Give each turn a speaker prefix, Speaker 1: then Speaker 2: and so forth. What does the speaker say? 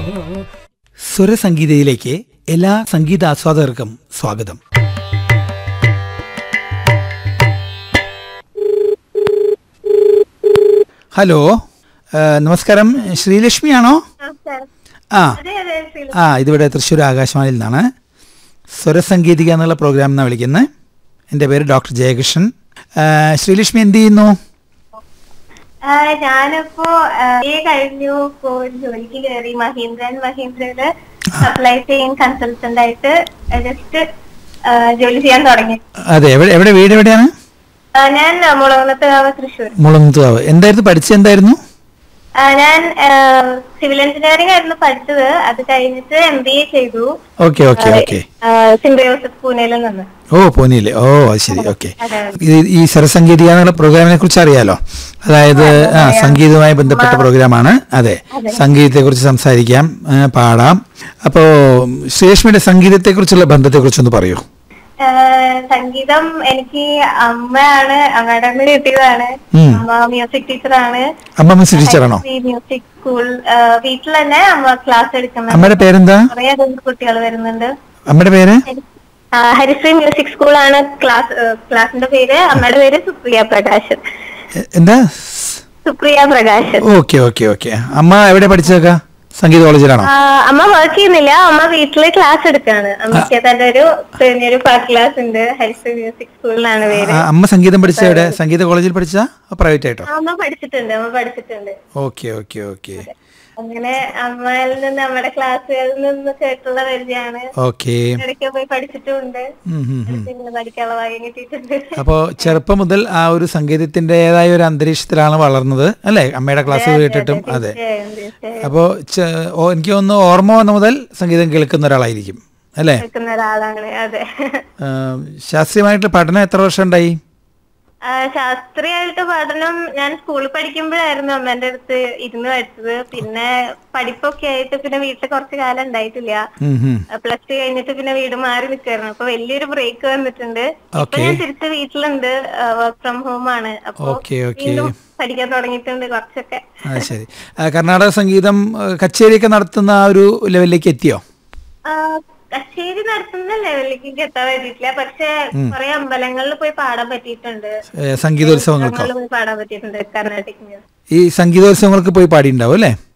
Speaker 1: സ്വരസംഗീതയിലേക്ക് എല്ലാ സംഗീത ആസ്വാദകർക്കും സ്വാഗതം ഹലോ ആ, നമസ്കാരം ശ്രീലക്ഷ്മിയാണോ
Speaker 2: നമസ്കാരം
Speaker 1: ആ
Speaker 2: അതെ അതെ ശ്രീല-
Speaker 1: ആ ഇതിവിടെ തൃശ്ശൂർ ആകാശവാണിയിൽ നിന്നാണ് സ്വരസംഗീതിക എന്നുള്ള പ്രോഗ്രാം എന്നാണ് വിളിക്കുന്നത് എൻ്റെ പേര് ഡോക്ടർ ജയകൃഷ്ണൻ ആ, ശ്രീലക്ഷ്മി എന്ത് ചെയ്യുന്നു
Speaker 2: ആ, ഞാനിപ്പോ ഈ കഴിഞ്ഞു ഇപ്പോ ഒരു ജോലിക്ക് കയറി മഹീന്ദ്ര ആൻഡ് മഹീന്ദ്രയില് സപ്ലൈ ചെയിൻ കൺസൾട്ടന്റ് ആയിട്ട് ജസ്റ്റ് ജോലി ചെയ്യാൻ തുടങ്ങി
Speaker 1: അതെ എവിടെ എവിടെ വീട് എവിടെയാണ്
Speaker 2: ആ, ഞാൻ മുളകുന്നത്ത് തൃശ്ശൂർ
Speaker 1: മുളങ്കുത്തുകാവ് എന്തായിരുന്നു പഠിച്ചത് എന്തായിരുന്നു
Speaker 2: ആ, ഞാൻ സിവിൽ എഞ്ചിനീയറിംഗ് ആയിരുന്നു പഠിച്ചത് അത് കഴിഞ്ഞിട്ട് എം ബി എ ചെയ്തു
Speaker 1: okay okay okay
Speaker 2: Simba Joseph പൂനെയിൽ നിന്ന്
Speaker 1: ഓ പോന്നില്ലേ ഓ അത് ശരി ഓക്കെ
Speaker 2: അതെ.
Speaker 1: ഈ സ്വരസംഗീതിക എന്നുള്ള പ്രോഗ്രാമിനെ കുറിച്ച് അറിയാലോ അതായത് ആ സംഗീതവുമായി ബന്ധപ്പെട്ട പ്രോഗ്രാമാണ് അതെ സംഗീതത്തെ കുറിച്ച് സംസാരിക്കാം ആ, പാടാം അപ്പോ ശ്രീലക്ഷ്മിയുടെ സംഗീതത്തെ കുറിച്ചുള്ള ബന്ധത്തെ കുറിച്ചൊന്ന് പറയൂ
Speaker 2: ആ, സംഗീതം എനിക്ക് അമ്മയാണ് അമ്മയുടെ നിന്ന് കിട്ടിയതാണ്
Speaker 1: ഉം.
Speaker 2: അമ്മ മ്യൂസിക് ടീച്ചറാണ്
Speaker 1: അമ്മ മിസ് ടീച്ചറാണോ
Speaker 2: ഹരിശ്രീ മ്യൂസിക് സ്കൂൾ വീട്ടിൽ തന്നെ അമ്മ ക്ലാസ് എടുക്കുന്നുണ്ട്
Speaker 1: അമ്മയുടെ പേരെന്താ
Speaker 2: കുറെ അധികം കുട്ടികൾ വരുന്നുണ്ട്
Speaker 1: അമ്മയുടെ പേര്
Speaker 2: ആ, ഹരിശ്രീ മ്യൂസിക് സ്കൂളാണ് ക്ലാസ് ഏ, ക്ലാസിന്റെ പേര് അമ്മയുടെ പേര് സുപ്രിയ പ്രകാശൻ
Speaker 1: എ- എന്താ
Speaker 2: Supriya Prakashan
Speaker 1: okay okay okay അമ്മ എവിടെ പഠിച്ചേക്കാ സംഗീത കോളേജിലാണോ
Speaker 2: ആ, അമ്മ വർക്ക് ചെയ്യുന്നില്ല അമ്മ വീട്ടില് ക്ലാസ് എടുക്കാണ് അമ്മയ്ക്ക് തന്നെ ഒരു ഒരു പാട്ട് ക്ലാസ് ഉണ്ട് ഹരിശ്രീ മ്യൂസിക് സ്കൂളിലാണ് പേര്
Speaker 1: ആ, അമ്മ സംഗീതം പഠിച്ച എവിടെ സംഗീത കോളേജിൽ പഠിച്ചാ പ്രൈവറ്റ് ആയിട്ടോ
Speaker 2: അമ്മ പഠിച്ചിട്ടുണ്ട് അമ്മ പഠിച്ചിട്ടുണ്ട്
Speaker 1: ഓക്കെ ഓക്കെ ഓക്കെ
Speaker 2: അങ്ങനെ അമ്മയിൽ നിന്ന് നമ്മുടെ ക്ലാസ്സുകളിൽ നിന്ന് കേട്ടുള്ള പരിചയമാണ്
Speaker 1: ഓക്കെ
Speaker 2: ഇടയ്ക്ക് പോയി പഠിച്ചിട്ടുമുണ്ട്
Speaker 1: ഉം, ഉം, ഉം.
Speaker 2: പിന്നെ പഠിക്കാനുള്ള ഭാഗ്യം കിട്ടിയിട്ടുണ്ട്
Speaker 1: അപ്പോൾ ചെറുപ്പം മുതൽ ആ ഒരു സംഗീതത്തിൻ്റെതായ ഒരു അന്തരീക്ഷത്തിലാണ് വളർന്നത് അല്ലേ അമ്മയുടെ ക്ലാസ് കേട്ടിട്ടും അതെ
Speaker 2: തീർച്ചയായും, തീർച്ചയായും.
Speaker 1: അപ്പോൾ എനിക്ക് തോന്നുന്നു ഓർമ്മ വന്ന മുതൽ സംഗീതം കേൾക്കുന്ന ഒരാളായിരിക്കും അല്ലേ
Speaker 2: കേൾക്കുന്ന ഒരാളാണ് അതെ
Speaker 1: ആ, ശാസ്ത്രീയമായിട്ട് പഠനം എത്ര വർഷം ഉണ്ടായി
Speaker 2: ആ, ശാസ്ത്രീയമായിട്ട് പഠനം ഞാൻ സ്കൂളിൽ പഠിക്കുമ്പോഴായിരുന്നു അമ്മേന്റെ അടുത്ത് ഇരുന്ന് പഠിച്ചത് പിന്നെ പഠിപ്പൊക്കെ ആയിട്ട് പിന്നെ വീട്ടിൽ കുറച്ച് കാലം ഉണ്ടായിട്ടില്ല
Speaker 1: ഉം, ഉം.
Speaker 2: പ്ലസ് ടു കഴിഞ്ഞിട്ട് പിന്നെ വീട് മാറി നിൽക്കായിരുന്നു അപ്പൊ വലിയൊരു ബ്രേക്ക് വന്നിട്ടുണ്ട് ഇപ്പൊ
Speaker 1: Okay.
Speaker 2: ഞാൻ തിരിച്ച് വീട്ടിലുണ്ട് വർക്ക് ഫ്രം ഹോം ആണ് അപ്പൊ
Speaker 1: Okay, okay.
Speaker 2: വീണ്ടും പഠിക്കാൻ തുടങ്ങിയിട്ടുണ്ട് കുറച്ചൊക്കെ
Speaker 1: ആ ശരി ആ, കർണാടക സംഗീതം ആ, കച്ചേരിയൊക്കെ നടത്തുന്ന ആ ഒരു ലെവലിലേക്ക് എത്തിയോ
Speaker 2: ആ, കച്ചേരി നടത്തുന്ന ലെവലിലേക്ക് എത്താൻ പറ്റിയിട്ടില്ല പക്ഷെ കുറെ അമ്പലങ്ങളിൽ പോയി പാടാൻ പറ്റിയിട്ടുണ്ട്
Speaker 1: ഏ, സംഗീതോത്സവങ്ങൾക്കോ
Speaker 2: അമ്പലങ്ങളിൽ പോയി പാടാൻ പറ്റിയിട്ടുണ്ട് കർണാട്ടിക് മ്യൂസിക്
Speaker 1: ഈ സംഗീതോത്സവങ്ങൾക്ക് പോയി പാടിയിട്ടുണ്ടാവും അല്ലേ